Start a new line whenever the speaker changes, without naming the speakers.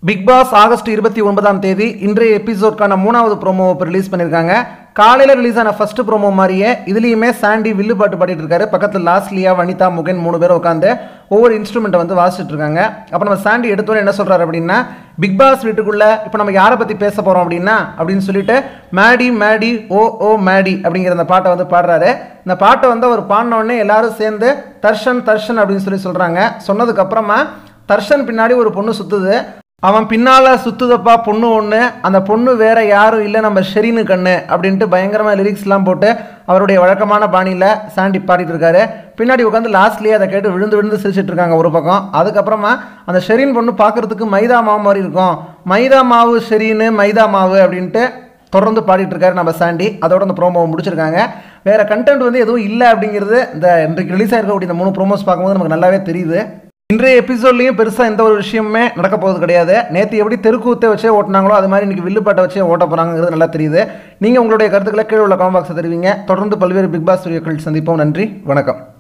big pass August இருபத்தி ஒன்பதாம் தேதி இன்றைய எபிசோட்கான மூணாவது ப்ரோமோ இப்போ ரிலீஸ் பண்ணியிருக்காங்க காலையில் ரிலீஸ் ஆன ஃபர்ஸ்ட் ப்ரோமோ மாதிரியே இதுலேயுமே சாண்டி வில்லு பாட்டு பாடிட்டு இருக்காரு பக்கத்தில் லாஸ்ட்லியா வனிதா முகன் மூணு பேரும் உட்காந்து ஒவ்வொரு இன்ஸ்ட்ருமெண்ட்டை வந்து வாசிச்சுட்டு இருக்காங்க அப்போ நம்ம சாண்டி எடுத்தோன்னே என்ன சொல்கிறாரு அப்படின்னா பிக் பாஸ் வீட்டுக்குள்ளே இப்போ நம்ம யாரை பற்றி பேச போகிறோம் அப்படின்னா அப்படின்னு சொல்லிட்டு மேடி மேடி ஓ ஓ மேடி அப்படிங்கிற அந்த பாட்டை வந்து பாடுறாரு இந்த பாட்டை வந்து அவர் பாடின உடனே எல்லாரும் சேர்ந்து தர்ஷன் தர்ஷன் அப்படின்னு சொல்லி சொல்கிறாங்க சொன்னதுக்கப்புறமா தர்ஷன் பின்னாடி ஒரு பொண்ணு சுற்றுது அவன் பின்னால் சுத்துதப்பா பொண்ணு ஒன்று அந்த பொண்ணு வேற யாரும் இல்லை நம்ம ஷெரீனு கண்ணு அப்படின்ட்டு பயங்கரமாக லிரிக்ஸ்லாம் போட்டு அவருடைய வழக்கமான பாணியில் சாண்டி பாடிட்டு இருக்காரு பின்னாடி உட்காந்து லாஸ்ட்லேயே அதை கேட்டு விழுந்து விழுந்து சிரிச்சிட்டு இருக்காங்க ஒரு பக்கம் அதுக்கப்புறமா அந்த ஷெரீன் பொண்ணு பார்க்கறதுக்கு மைதா மாவு மாதிரி இருக்கும் மைதா மாவு ஷெரீனு மைதா மாவு அப்படின்ட்டு தொடர்ந்து பாடிட்டு இருக்காரு நம்ம சாண்டி அதோட அந்த ப்ரோமோ முடிச்சிருக்காங்க வேற கண்டென்ட் வந்து எதுவும் இல்லை அப்படிங்கிறது இந்த இன்றைக்கு ரிலீஸ் ஆயிருக்கக்கூடிய இந்த மூணு ப்ரோமோஸ் பார்க்கும்போது நமக்கு நல்லாவே தெரியுது இன்றைய எபிசோட்லையும் பெருசாக எந்த ஒரு விஷயமுமே நடக்க போகிறது கிடையாது நேற்று எப்படி தெருக்கூத்தை வச்சே ஓட்டினாங்களோ அது மாதிரி இன்னைக்கு வில்லுப்பாட்டை வச்சே ஓட்ட போகிறாங்கிறது நல்லா தெரியுது நீங்கள் உங்களுடைய கருத்துக்களை கீழே உள்ள காமெண்ட் பாக்ஸை தெரிவிங்க தொடர்ந்து பல்வேறு பிக் பாஸ் வீடியோக்கள் சந்திப்போம் நன்றி வணக்கம்